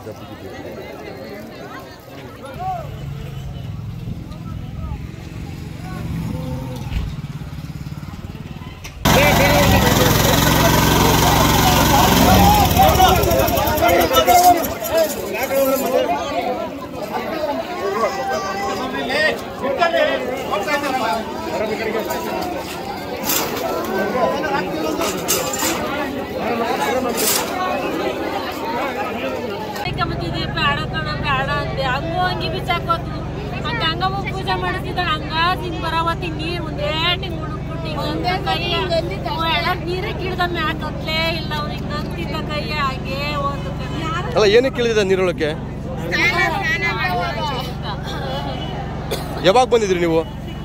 ಕಮ್ಮತ್ತಿದೆ ಬೇಡ ಕಣ ಬೇಡ ಅಂದೆ ಹಂಗು ಹಂಗಿ ಬಿಚ್ಚಾಕೋತು ಹಂಗ ಹಂಗಮ್ಮ ಪೂಜೆ ಮಾಡಿಸಿದ ಹಂಗ ಹಿಂಗ್ ಬರವತ್ತಿ ನೀರ್ ಒಂದೇ ಟಿಂಗ್ ಹುಡುಕ್ಬಿಟ್ಟು ಕೈಯ ಎಳಕ್ ನೀರೇ ಕಿಡ್ದ ಮ್ಯಾಕ್ ಹತ್ಲೇ ಇಲ್ಲ ಅವ್ನು ಹಿಂಗ ಅಂತಿದ್ದ ಕೈಯ ಹಾಗೆ ಹೋದು ಕಣ ಅಲ್ಲ ಏನಕ್ಕೆ ಕೇಳಿದ ನೀರೊಳಕ್ಕೆ ಯಾವಾಗ ಬಂದಿದ್ರಿ ನೀವು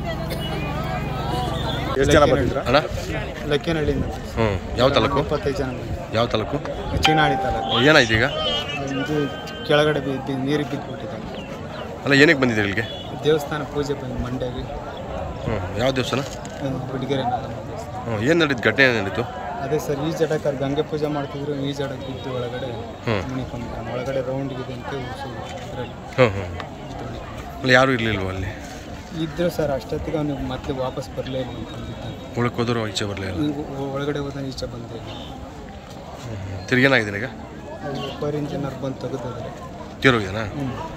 ಎಷ್ಟು ಜನ ಬಂದಿದ್ರ ಅಣ್ಣ ಲಕ್ಕೇನಹಳ್ಳಿಯಿಂದ ಹ್ಞೂ ಯಾವ ತಾಲೂಕು ಇಪ್ಪತ್ತೈದು ಜನ ಬಂದಿದ್ರು. ಯಾವ ತಾಲೂಕು ಚೀನಾಳಿ ತಾಲೂಕು ಏನಾಯ್ತು ಈಗ ಇದು ಕೆಳಗಡೆ ಬಿದ್ದು ನೀರಿಗೆ ಬಿದ್ದುಬಿಟ್ಟಿದೆ ಅಲ್ಲ ಏನಕ್ಕೆ ಬಂದಿದ್ದೀರಿ ಇಲ್ಲಿಗೆ ದೇವಸ್ಥಾನ ಪೂಜೆ ಬಂದು ಮಂಡ್ಯಗೆ ಹ್ಞೂ ಯಾವ ದೇವಸ್ಥಾನ ಹುಡುಗೆರೆ ನಾಗಮ್ಮ ದೇವಸ್ಥಾನ ಹ್ಞೂ ಏನು ನಡೀತು ಘಟನೆ ಏನು ನಡೀತು ಅದೇ ಸರ್ ಈ ಜಡಕ್ಕೆ ಗಂಗೆ ಪೂಜೆ ಮಾಡ್ತಿದ್ರು ಈ ಜಡಕ್ಕೆ ಬಿದ್ದು ಒಳಗಡೆ ಹ್ಮ್. ಮುಣಿಕೊಂಡು ಒಳಗಡೆ ರೌಂಡ್ ಇದೆ ಅಂತ ಉಸು ಇದರಲ್ಲಿ ಹ್ಞೂ ಹ್ಞೂ ಅಲ್ಲ ಯಾರೂ ಇರಲಿಲ್ವ ಅಲ್ಲಿ ಇದ್ರು ಸರ್ ಅಷ್ಟೊತ್ತಿಗೆ ಅವನು ಮತ್ತೆ ವಾಪಸ್ ಬರಲೇ ಇಲ್ಲ ಅಂತ ಅಂದಿದ್ದಾನೆ ಒಳಕ್ಕೆ ಹೋದ್ರು ಈಚೆ ಬರಲಿಲ್ಲ ಈಗ ಒ- ಒಳಗಡೆ ಹೋದ ಈಚೆ ಬಂದೆ ತಿರ್ಗೇನಾಗಿದೆ ಈಗ ಫೈರ್ ಇಂಜಿನರ್ ಬಂದು ತೆಗೆದಿದ್ದಾರೆ ತೀರೋಗಿದ್ದಾನಾ ಹ್ಞೂ